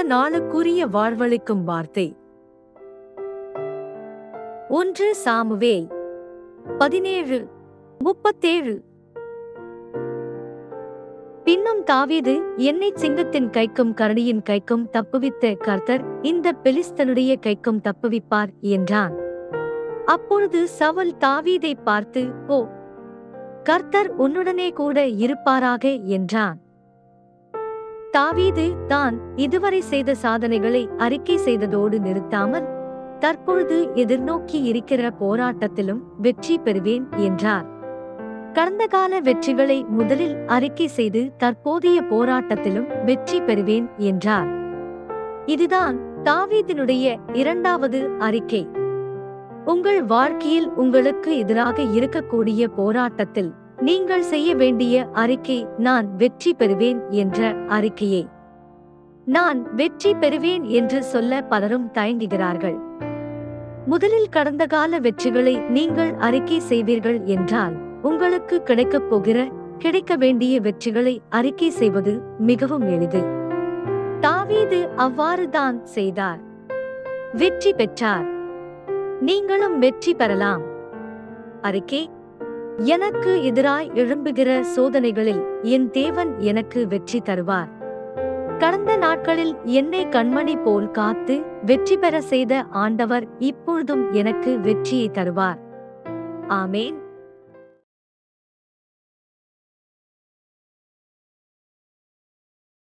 நாளுக்குரிய வாழ்வளிக்கும் வார்த்தை ஒன்று சாமுவேல் பதினேழு முப்பத்தேழு பின்னும் தாவீது என்னை சிங்கத்தின் கைக்கும் கரடியின் கைக்கும் தப்புவித்த கர்த்தர் இந்த பெலிஸ்தனுடைய கைக்கும் தப்புவிப்பார் என்றான் அப்பொழுது சவுல் தாவீதை பார்த்து ஓ கர்த்தர் உன்னுடனே கூட இருப்பாராக என்றான் தாவீது தான் இதுவரை செய்த சாதனைகளை அறிக்கை செய்ததோடு நிறுத்தாமல் தற்பொழுது எதிர்நோக்கி இருக்கிற போராட்டத்திலும் வெற்றி பெறுவேன் என்றார் கடந்த கால வெற்றிகளை முதலில் அறிக்கை செய்து தற்போதைய போராட்டத்திலும் வெற்றி பெறுவேன் என்றார் இதுதான் தாவீதினுடைய இரண்டாவது அறிக்கை உங்கள் வாழ்க்கையில் உங்களுக்கு எதிராக இருக்கக்கூடிய போராட்டத்தில் நீங்கள் செய்ய வேண்டிய அறிக்கை நான் வெற்றி பெறுவேன் என்ற அறிக்கையே நான் வெற்றி பெறுவேன் என்று சொல்ல பலரும் தயங்குகிறார்கள் முதலில் கடந்த கால வெற்றிகளை நீங்கள் அறிக்கை செய்வீர்கள் என்றால் உங்களுக்கு கிடைக்கப் போகிற கிடைக்க வேண்டிய வெற்றிகளை அறிக்கை செய்வது மிகவும் எளிது தாவீது அவ்வாறுதான் செய்தார் வெற்றி பெற்றார் நீங்களும் வெற்றி பெறலாம் அறிக்கை எனக்கு எதிராய் எழும்புகிற சோதனைகளில் என் தேவன் எனக்கு வெற்றி தருவார் கடந்த நாட்களில் என்னை கண்மணி போல் காத்து வெற்றி பெற செய்த ஆண்டவர் இப்பொழுதும் எனக்கு வெற்றியை தருவார் ஆமேன்